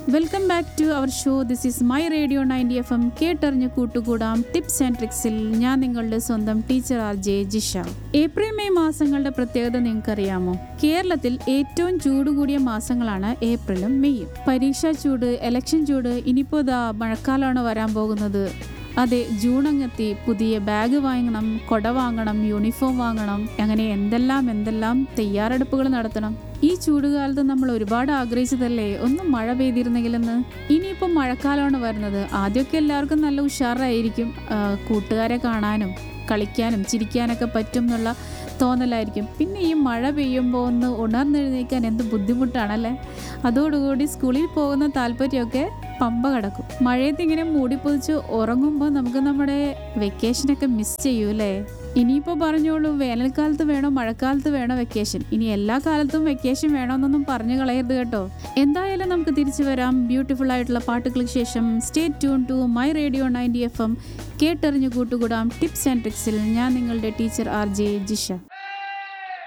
welcome back to our show this is my radio ninety F M കേട്ടറിഞ്ഞ് കൂട്ടുകൂടാം tips and ട്രിക്സിൽ ഞാൻ നിങ്ങളുടെ സ്വന്തം teacher R J Jisha April May മാസങ്ങളുടെ പ്രത്യേകത നിങ്ങൾക്കറിയാമോ കേരളത്തിൽ ഏറ്റവും ചൂട് കൂടിയ മാസങ്ങളാണ് ഏപ്രിലും മെയ്യും പരീക്ഷാ ചൂട് എലക്ഷൻ ചൂട് ഇനിയിപ്പോൾ ദാ മഴക്കാലമാണ് വരാൻ പോകുന്നത് അതെ ജൂൺ അങ്ങെത്തി പുതിയ ബാഗ് വാങ്ങണം കൊട വാങ്ങണം യൂണിഫോം വാങ്ങണം അങ്ങനെ എന്തെല്ലാം എന്തെല്ലാം തയ്യാറെടുപ്പുകൾ നടത്തണം ഈ ചൂടുകാലത്ത് നമ്മൾ ഒരുപാട് ആഗ്രഹിച്ചതല്ലേ ഒന്ന് മഴ പെയ്തിരുന്നെങ്കിലെന്ന് ഇനിയിപ്പം മഴക്കാലമാണ് വരുന്നത് ആദ്യമൊക്കെ എല്ലാവർക്കും നല്ല ഉഷാറായിരിക്കും ആ, കൂട്ടുകാരെ കാണാനും കളിക്കാനും ചിരിക്കാനൊക്കെ പറ്റും എന്നുള്ള തോന്നലായിരിക്കും പിന്നെ ഈ മഴ പെയ്യുമ്പോൾ ഒന്ന് ഉണർന്നെഴുന്നേക്കാൻ എന്ത് ബുദ്ധിമുട്ടാണല്ലേ അതോടുകൂടി സ്കൂളിൽ പോകുന്ന താല്പര്യമൊക്കെ പമ്പ കിടക്കും മഴയത്ത് ഇങ്ങനെ മൂടിപ്പൊതിച്ച് ഉറങ്ങുമ്പോൾ നമുക്ക് നമ്മുടെ വെക്കേഷനൊക്കെ മിസ് ചെയ്യൂ അല്ലേ ഇനിയിപ്പോൾ പറഞ്ഞോളൂ വേനൽക്കാലത്ത് വേണോ മഴക്കാലത്ത് വേണോ വെക്കേഷൻ ഇനി എല്ലാ കാലത്തും വെക്കേഷൻ വേണമെന്നൊന്നും പറഞ്ഞു കളയരുത് കേട്ടോ എന്തായാലും നമുക്ക് തിരിച്ചു വരാം ബ്യൂട്ടിഫുൾ ആയിട്ടുള്ള പാട്ടുകൾക്ക് ശേഷം stay tune to my radio ninety F M കേട്ടറിഞ്ഞു കൂട്ടുകൂടാം ടിപ്സ് ആൻഡ് ട്രിക്സിൽ ഞാൻ നിങ്ങളുടെ ടീച്ചർ ആർ ജെ ജിഷ